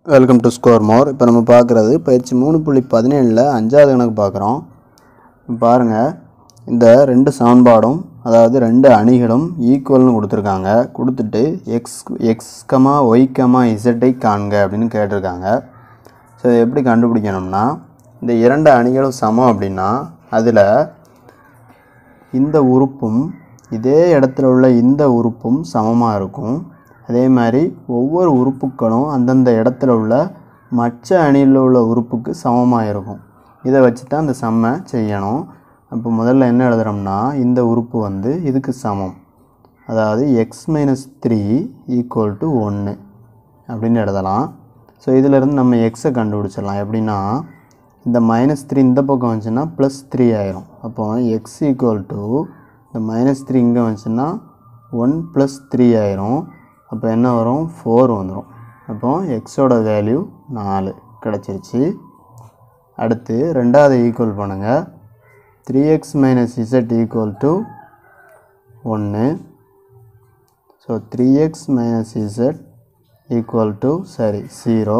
welcome to score more இப்போ நம்ம பார்க்குறது பயிற்சி மூணு புள்ளி பதினேழில் அஞ்சாவது கணக்கு பார்க்குறோம் பாருங்கள் இந்த ரெண்டு சமன்பாடும் அதாவது ரெண்டு அணிகளும் ஈக்குவல்னு கொடுத்துருக்காங்க கொடுத்துட்டு X X comma Y comma இசட்டை காண்க அப்படின்னு கேட்டிருக்காங்க ஸோ இதை எப்படி கண்டுபிடிக்கணும்னா இந்த இரண்டு அணிகளும் சமம் அப்படின்னா அதில் இந்த உறுப்பும் இதே இடத்துல உள்ள இந்த உறுப்பும் சமமாக இருக்கும் அதே மாதிரி ஒவ்வொரு உறுப்புக்களும் அந்தந்த இடத்துல உள்ள மற்ற அணியில் உள்ள உறுப்புக்கு சமமாக இருக்கும் இதை வச்சு தான் அந்த சம்மை செய்யணும் அப்போ முதல்ல என்ன எழுதுகிறோம்னா இந்த உறுப்பு வந்து இதுக்கு சமம் அதாவது X minus three equal to ஒன்று அப்படின்னு எழுதலாம் ஸோ இதிலேருந்து நம்ம எக்ஸை கண்டுபிடிச்சிடலாம் எப்படின்னா இந்த மைனஸ் த்ரீ இந்த பக்கம் வந்துச்சுன்னா ப்ளஸ் த்ரீ ஆயிரும் அப்போ எக்ஸ் ஈக்குவல் டு இந்த மைனஸ் த்ரீ இங்கே வந்துச்சுன்னா ஒன் ப்ளஸ் த்ரீ ஆயிரும் அப்போ என்ன வரும் ஃபோர் வந்துடும் அப்போ எக்ஸோட வேல்யூ நாலு கிடச்சிருச்சு அடுத்து ரெண்டாவது ஈக்குவல் பண்ணுங்கள் three X minus Z equal to ஒன்று so three X minus Z equal to சரி ஜீரோ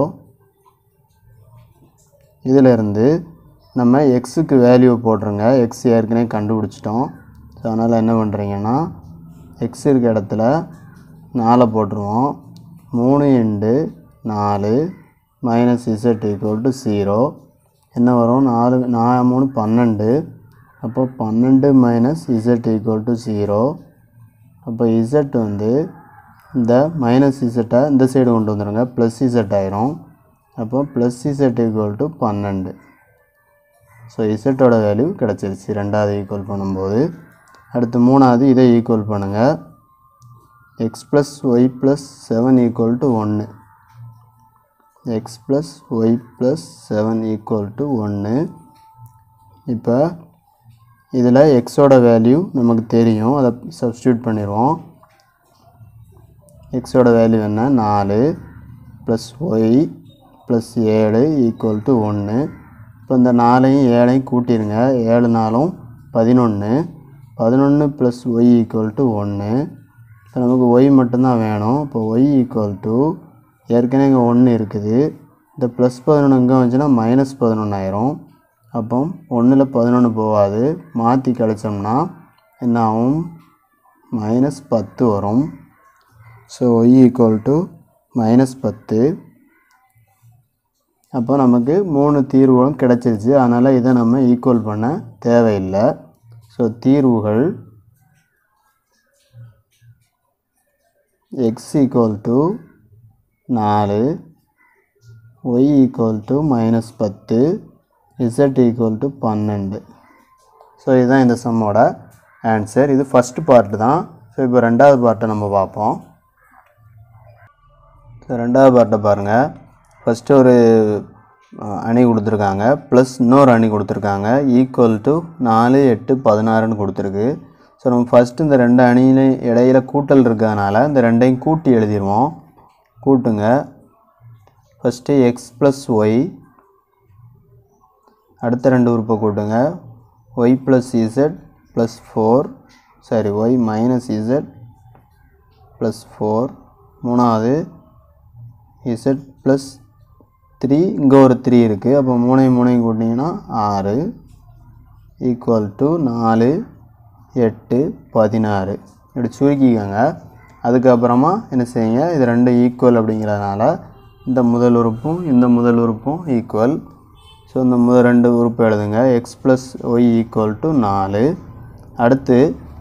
இதிலிருந்து நம்ம எக்ஸுக்கு வேல்யூ போட்டுருங்க எக்ஸ் ஏற்கனவே கண்டுபிடிச்சிட்டோம் ஸோ அதனால் என்ன பண்ணுறீங்கன்னா எக்ஸ் இருக்க இடத்துல நாலை போட்டுருவோம் மூணு இண்டு நாலு minus Z equal to zero என்ன வரும் நாலு நாலு மூணு பன்னெண்டு அப்போ பன்னெண்டு minus Z equal to zero அப்போ இசட் வந்து இந்த மைனஸ் இசட்டை இந்த சைடு கொண்டு வந்துடுங்க ப்ளஸ் இசட் ஆயிரும் அப்போ ப்ளஸ் இசட் ஈக்குவல் டு பன்னெண்டு ஸோ இசட்டோட வேல்யூ கிடச்சிருச்சு ரெண்டாவது ஈக்குவல் பண்ணும்போது அடுத்து மூணாவது இதை ஈக்குவல் பண்ணுங்கள் X plus Y plus seven equal to ஒன்று X plus Y plus seven equal to ஒன்று இப்போ இதில் எக்ஸோட வேல்யூ நமக்கு தெரியும் அதை சப்ஸ்டியூட் பண்ணிடுவோம் எக்ஸோட வேல்யூ என்ன நாலு ப்ளஸ் ஒய் ப்ளஸ் ஏழு ஈக்குவல் டு ஒன்று இப்போ இந்த நாலையும் ஏழையும் கூட்டிடுங்க ஏழு நாளும் பதினொன்று பதினொன்று ப்ளஸ் ஒய் ஈக்குவல் டு ஒன்று இப்போ நமக்கு ஒய் மட்டும்தான் வேணும் இப்போ ஒய் ஈக்குவல் டு ஏற்கனவே இங்கே ஒன்று இருக்குது இந்த ப்ளஸ் பதினொன்று இங்கே வந்துச்சுன்னா மைனஸ் பதினொன்று ஆயிரும் அப்போ ஒன்றில் பதினொன்று போகாது மாற்றி கழிச்சோம்னா என்ன ஆகும் மைனஸ் பத்து வரும் so Y equal to minus பத்து அப்போ நமக்கு மூணு தீர்வுகளும் கிடச்சிருச்சு அதனால் இதை நம்ம ஈக்குவல் பண்ண தேவையில்லை ஸோ தீர்வுகள் எக்ஸ் ஈக்குவல் டு நாலு ஒய் ஈக்குவல் டு மைனஸ் பத்து இசட் ஈக்குவல் டு பன்னெண்டு ஸோ இதுதான் இந்த சம்மோட ஆன்சர் இது ஃபஸ்ட்டு பார்ட்டு தான் ஸோ இப்போ ரெண்டாவது பார்ட்டை நம்ம பார்ப்போம் ஸோ ரெண்டாவது பார்ட்டை பாருங்கள் ஃபஸ்ட்டு ஒரு அஹ், அணி கொடுத்துருக்காங்க ப்ளஸ் இன்னொரு அணி கொடுத்துருக்காங்க ஈக்குவல் டு நாலு எட்டு பதினாறுன்னு கொடுத்துருக்கு ஸோ நம்ம ஃபஸ்ட்டு இந்த ரெண்டு அணியிலையும் இடையில கூட்டல் இருக்கிறதுனால இந்த ரெண்டையும் கூட்டி எழுதிடுவோம் கூட்டுங்க ஃபஸ்ட்டு எக்ஸ் ப்ளஸ் ஒய் அடுத்த ரெண்டு உறுப்பை கூட்டுங்க Y plus Z plus four sorry Y minus Z plus four மூணாவது இசட் ப்ளஸ் த்ரீ இங்கே ஒரு த்ரீ இருக்குது அப்போ மூணையும் மூணையும் கூட்டிங்கன்னா ஆறு ஈக்குவல் டு நாலு எட்டு பதினாறு இப்படி சுருக்கிக்கோங்க அதுக்கப்புறமா என்ன செய்யுங்க இது ரெண்டு ஈக்குவல் அப்படிங்கிறதுனால இந்த முதல் உறுப்பும் இந்த முதல் உறுப்பும் ஈக்குவல் ஸோ இந்த முதல் ரெண்டு உறுப்பு எழுதுங்க X plus Y equal to நாலு அடுத்து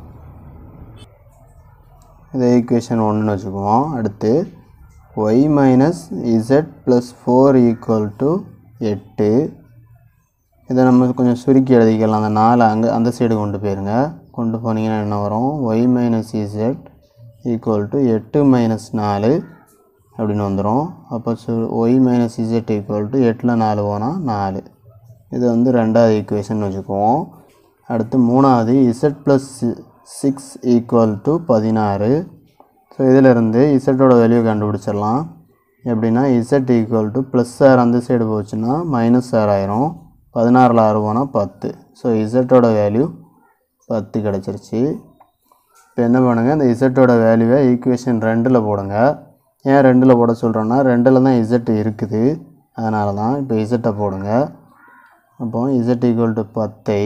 இதை ஈக்குவேஷன் ஒன்றுன்னு வச்சுக்குவோம் அடுத்து Y minus Z plus four equal to எட்டு இதை நம்ம கொஞ்சம் சுருக்கி எழுதிக்கலாம் அந்த நாலு அங்கே அந்த சைடு கொண்டு போயிருங்க கொண்டு போனீங்கன்னா என்ன வரும் Y minus Z equal to எட்டு மைனஸ் நாலு அப்படின்னு வந்துடும் அப்போ சு Y minus Z equal to எட்டில் நாலு போனால் நாலு இது வந்து ரெண்டாவது ஈக்குவேஷன் வச்சுக்குவோம் அடுத்து மூணாவது Z plus six equal to பதினாறு ஸோ இதிலிருந்து இசட்டோட வேல்யூ கண்டுபிடிச்சிடலாம் எப்படின்னா இசட் ஈக்குவல் டு ப்ளஸ் ஆர் அந்த சைடு போச்சுன்னா மைனஸ் ஆர் ஆயிரும் பதினாறில் ஆறு போனால் பத்து ஸோ இசட்டோட வேல்யூ பத்து கிடச்சிருச்சு இப்போ என்ன பண்ணுங்கள் இந்த இசட்டோட வேல்யூவை ஈக்குவேஷன் ரெண்டில் போடுங்க ஏன் ரெண்டில் போட சொல்கிறோன்னா ரெண்டில் தான் இசட் இருக்குது அதனால தான் இப்போ இசட்டை போடுங்க அப்போ இசட் ஈக்குவல் டு பத்தை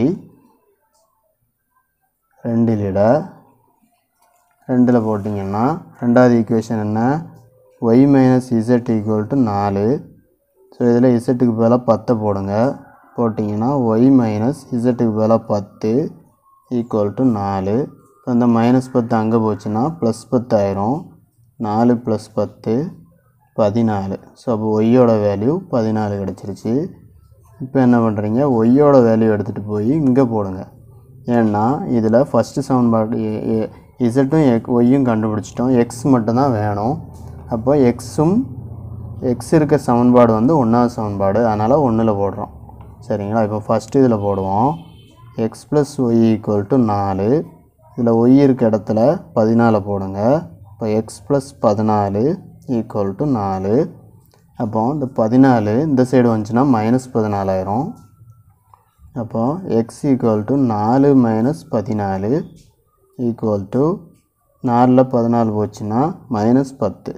ரெண்டிலிட ரெண்டில் போட்டிங்கன்னா ரெண்டாவது ஈக்குவேஷன் என்ன Y minus Z equal to நாலு ஸோ இதில் இசட்டுக்கு பதிலாக பத்தை போடுங்க போட்டிங்கன்னா ஒய் மைனஸ் இசட்டுக்கு பதிலாக பத்து ஈக்குவல் டு நாலு இப்போ இந்த மைனஸ் பத்து அங்கே போச்சுன்னா ப்ளஸ் பத்து ஆயிரும் நாலு ப்ளஸ் பத்து பதினாலு ஸோ அப்போ ஒய்யோட வேல்யூ பதினாலு கிடச்சிருச்சு இப்போ என்ன பண்ணுறீங்க ஒய்யோட வேல்யூ எடுத்துகிட்டு போய் இங்கே போடுங்க ஏன்னா இதில் ஃபஸ்ட்டு சமன்பாடு இசட்டும் எக் ஒய்யும் கண்டுபிடிச்சிட்டோம் எக்ஸ் மட்டும்தான் வேணும் அப்போ எக்ஸும் எக்ஸ் இருக்க சமன்பாடு வந்து ஒன்றாவது சமன்பாடு அதனால் ஒன்றில் போடுறோம் சரிங்களா இப்போ ஃபஸ்ட்டு இதில் போடுவோம் X plus Y equal to நாலு இதில் ஒய் இருக்க இடத்துல பதினாலை போடுங்க இப்போ எக்ஸ் ப்ளஸ் பதினாலு ஈக்குவல் டு நாலு அப்போ இந்த பதினாலு இந்த சைடு வந்துச்சுன்னா மைனஸ் பதினாலாயிரம் அப்போ எக்ஸ் ஈக்குவல் டு நாலு மைனஸ் பதினாலு ஈக்குவல் டு நாலில் பதினாலு போச்சுன்னா மைனஸ் பத்து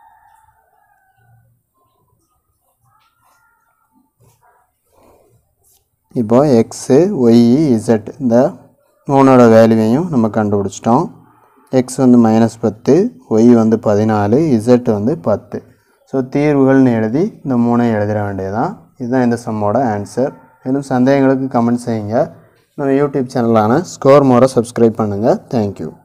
இப்போ எக்ஸு ஒய் இசட் இந்த மூணோட வேல்யூவையும் நம்ம கண்டுபிடிச்சிட்டோம் எக்ஸ் வந்து மைனஸ் பத்து ஒய் வந்து பதினாலு இசட் வந்து பத்து ஸோ தீர்வுகள்னு எழுதி இந்த மூணையும் எழுதிட வேண்டியதுதான் இதுதான் இந்த சம்மோட ஆன்சர் மேலும் சந்தேகங்களுக்கு கமெண்ட் செய்யுங்க நம்ம யூடியூப் சேனலான ஸ்கோர் மோரை சப்ஸ்கிரைப் பண்ணுங்கள் தேங்க்யூ